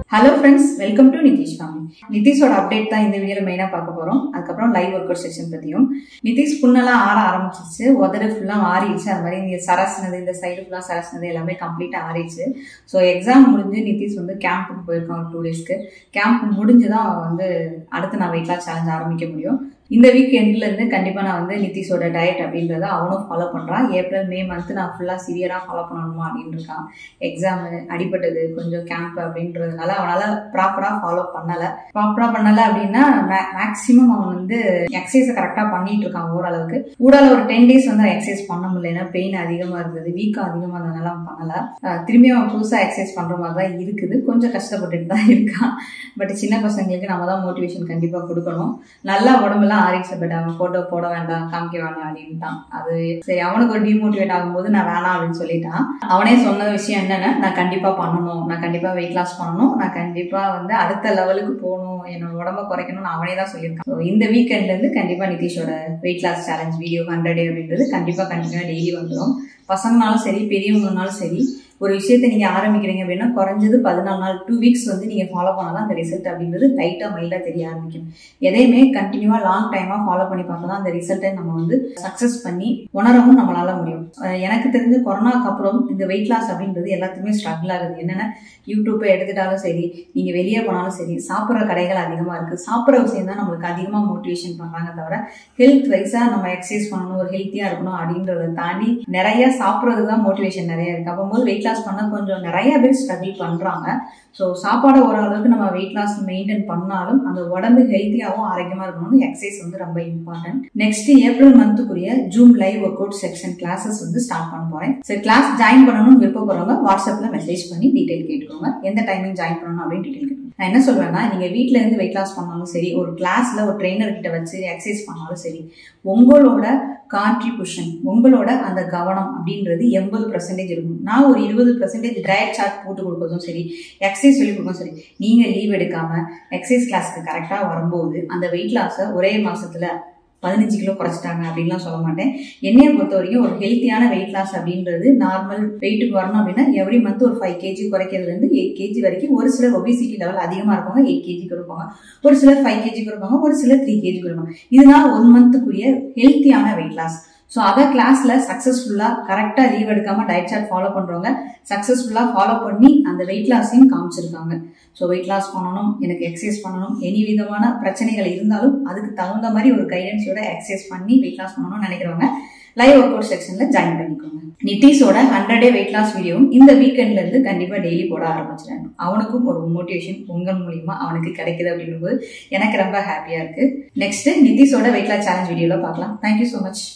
hello friends welcome to Nitish family நிதிஷோட update தான் இந்த வீடியோல மெயினா பார்க்க போறோம் அதுக்கப்புறம் லைவ் ஒர்க் அவுட் செக்ஷன் பத்தியும் நிதிஷ் புண்ணெல்லாம் ஆற ஆரம்பிச்சிச்சு உதடு ஃபுல்லா ஆறிடுச்சு அது மாதிரி இங்க சரசினது இந்த சைடு ஃபுல்லா சரசினது எல்லாமே கம்ப்ளீட்டா ஆறிடுச்சு ஸோ எக்ஸாம் முடிஞ்சு நிதிஷ் வந்து கேம்புக்கு போயிருக்கான் ஒரு டூ டேஸ்க்கு கேம்ப் முடிஞ்சு தான் வந்து அடுத்து நான் வெயிட் லாஸ் சேலஞ்ச் ஆரம்பிக்க முடியும் இந்த வீக் எண்ட்ல இருந்து கண்டிப்பா நான் வந்து நிதிஷோட டயட் அப்படின்றத அவனும் ஃபாலோ பண்றான் ஏப்ரல் மே மந்த் நான் ஃபுல்லா சிவியரா ஃபாலோ பண்ணணுமா அப்படின்னு இருக்கான் எக்ஸாம் அடிபட்டது கொஞ்சம் கேம்ப் அப்படின்றதுனால அவனால ப்ராப்பரா ஃபாலோ பண்ணல ப்ராப்பரா பண்ணல அப்படின்னா மேக்சிமம் அவன் வந்து எக்ஸசைஸ் கரெக்டா பண்ணிட்டு இருக்கான் ஓரளவுக்கு ஊடால ஒரு டென் டேஸ் வந்து எக்ஸசைஸ் பண்ண முடியல ஏன்னா பெயின் அதிகமா இருந்தது வீக்கம் அதிகமா இருந்ததுனால அவன் பண்ணல அஹ் திரும்பி அவன் புதுசா எக்ஸசைஸ் பண்ற மாதிரி தான் இருக்குது கொஞ்சம் கஷ்டப்பட்டுட்டு தான் இருக்கான் பட் சின்ன பசங்களுக்கு நம்ம தான் மோட்டிவேஷன் கண்டிப்பா கொடுக்கணும் நல்லா உடம்புலாம் ஆரிச்சு பட் அவன் போட்டோ போட வேண்டாம் காமிக்க வேண்டாம் அப்படின்ட்டான் அது சரி அவனுக்கு ஒரு டிமோட்டிவேட் ஆகும்போது நான் வேணாம் அப்படின்னு சொல்லிட்டான் அவனே சொன்ன விஷயம் என்னன்னா நான் கண்டிப்பா பண்ணணும் நான் கண்டிப்பா வெயிட் லாஸ் பண்ணணும் நான் கண்டிப்பா வந்து அடுத்த லெவலுக்கு போகணும் என்னோட உடம்ப குறைக்கணும்னு அவனே தான் சொல்லியிருக்கான் So, இந்த வீக்கெண்ட்ல இருந்து கண்டிப்பா நிதிஷோட weight loss challenge video hundred அப்படின்றது கண்டிப்பா கண்டிப்பா டெய்லி வந்துடும் பசங்கனாலும் சரி பெரியவங்கனாலும் சரி ஒரு விஷயத்தை நீங்க ஆரம்பிக்கிறீங்க அப்படின்னா குறைஞ்சது பதினாலு நாள் டூ வீக்ஸ் வந்து நீங்க ஃபாலோ பண்ணாதான் அந்த ரிசல்ட் அப்படின்றது லைட்டா மைல்டா தெரிய ஆரம்பிக்கும் எதையுமே கண்டினியூவா லாங் டைமா ஃபாலோ பண்ணி பார்த்தா தான் அந்த ரிசல்ட்டை நம்ம வந்து சக்சஸ் பண்ணி உணரவும் நம்மளால முடியும் அஹ் எனக்கு தெரிஞ்சு கொரோனாக்கு அப்புறம் இந்த வெயிட் லாஸ் அப்படின்றது எல்லாத்துக்குமே ஸ்ட்ரகிள் ஆகுது என்னன்னா யூடியூப்பை எடுத்துட்டாலும் சரி நீங்க வெளியே போனாலும் சரி சாப்பிட்ற கடைகள் அதிகமா இருக்கு சாப்பிட்ற விஷயம் தான் நம்மளுக்கு அதிகமா மோட்டிவேஷன் பண்றாங்க தவிர ஹெல்த் வைஸா நம்ம எக்ஸசைஸ் பண்ணணும் ஒரு ஹெல்த்தியா இருக்கணும் அப்படின்றத தாண்டி நிறைய சாப்பிட்றதுக்கு தான் மோட்டிவேஷன் நிறைய இருக்கு அப்போது வெயிட் லாஸ் பண்ண கொஞ்சம் நிறைய பேர் ஸ்ட்ரகிள் பண்றாங்க ஸோ சாப்பாடு ஓரளவுக்கு நம்ம வெயிட் லாஸ் மெயின்டைன் பண்ணாலும் அந்த உடம்பு ஹெல்த்தியாகவும் ஆரோக்கியமா இருக்கணும்னு எக்ஸசைஸ் வந்து ரொம்ப இம்பார்ட்டன்ட் நெக்ஸ்ட் ஏப்ரல் மந்த்துக்குரிய zoom live work out section classes வந்து ஸ்டார்ட் பண்ண போறேன் சரி கிளாஸ் ஜாயின் பண்ணணும்னு விருப்பப்படுறவங்க வாட்ஸ்அப்ல மெசேஜ் பண்ணி டீடைல் கேட்டுக்கோங்க எந்த டைமிங் ஜாயின் பண்ணணும் அப்படின்னு டீடைல் கேட்டுக்கோங்க நான் என்ன சொல்வேன்னா நீங்க வீட்ல இருந்து வெயிட் லாஸ் பண்ணாலும் சரி ஒரு கிளாஸ்ல ஒரு ட்ரெயினர் கிட்ட வச்சு எக்ஸசைஸ் பண்ணாலும் சரி உங்களோட கான்ட்ரிபியூஷன் உங்களோட அந்த கவனம் அப்படின்றது எண்பது பர்சன்டேஜ் இருக்கும் நான் ஒரு இருபது பர்சன்டேஜ் டயட் சார்ட் போட்டு கொடுக்கறதும் சரி எக்ஸசைஸ் சொல்லி கொடுக்கறதும் சரி நீங்க லீவ் எடுக்காம எக்ஸசைஸ் கிளாஸ்க்கு கரெக்டா வரும்போது அந்த வெயிட் லாஸை ஒரே மாசத்துல பதினஞ்சு கிலோ குறைச்சிட்டாங்க அப்படின்லாம் சொல்ல மாட்டேன் என்னைய பொறுத்த வரைக்கும் ஒரு ஹெல்த்தியான வெயிட் லாஸ் அப்படின்றது நார்மல் வெயிட்டுக்கு வரணும் அப்படின்னா எவ்ரி மந்த் ஒரு ஃபைவ் கேஜி குறைக்கிறதுல இருந்து எயிட் கேஜி வரைக்கும் ஒரு சிலர் ஒபிசிட்டி லெவல் அதிகமா இருப்பாங்க எயிட் கேஜி கொடுப்பாங்க ஒரு சிலர் ஃபைவ் கேஜி கொடுப்பாங்க ஒரு சிலர் த்ரீ கேஜி கொடுப்பாங்க இதுதான் ஒன் மந்த்துக்குரிய ஹெல்த்தியான வெயிட் லாஸ் ஸோ அதை கிளாஸ்ல சக்சஸ்ஃபுல்லா கரெக்டா லீவ் எடுக்காம டயட் சார்ட் ஃபாலோ பண்றவங்க சக்சஸ்ஃபுல்லா ஃபாலோ பண்ணி அந்த வெயிட் லாஸையும் காமிச்சிருக்காங்க ஸோ வெயிட் லாஸ் பண்ணணும் எனக்கு எக்ஸசைஸ் பண்ணணும் எனி விதமான பிரச்சனைகள் இருந்தாலும் அதுக்கு தகுந்த மாதிரி ஒரு கைடன்ஸோட எக்ஸசைஸ் பண்ணி வெயிட் லாஸ் பண்ணணும்னு நினைக்கிறவங்க லைவ் ஒர்க் அவுட் செக்ஷன்ல ஜாயின் பண்ணிக்கோங்க நிதிஷோட ஹண்ட்ரட் டே வெயிட் லாஸ் வீடியோவும் இந்த வீக்கெண்ட்ல இருந்து கண்டிப்பா டெய்லி போட ஆரம்பிச்சிட்டாங்க அவனுக்கும் ஒரு மோட்டிவேஷன் உங்கள் மூலியமா அவனுக்கு கிடைக்குது அப்படின்னும் போது எனக்கு ரொம்ப ஹாப்பியா இருக்கு நெக்ஸ்ட் நிதிஷோட வெயிட் லாஸ் சேலஞ்ச் வீடியோல பார்க்கலாம் தேங்க்யூ ஸோ மச்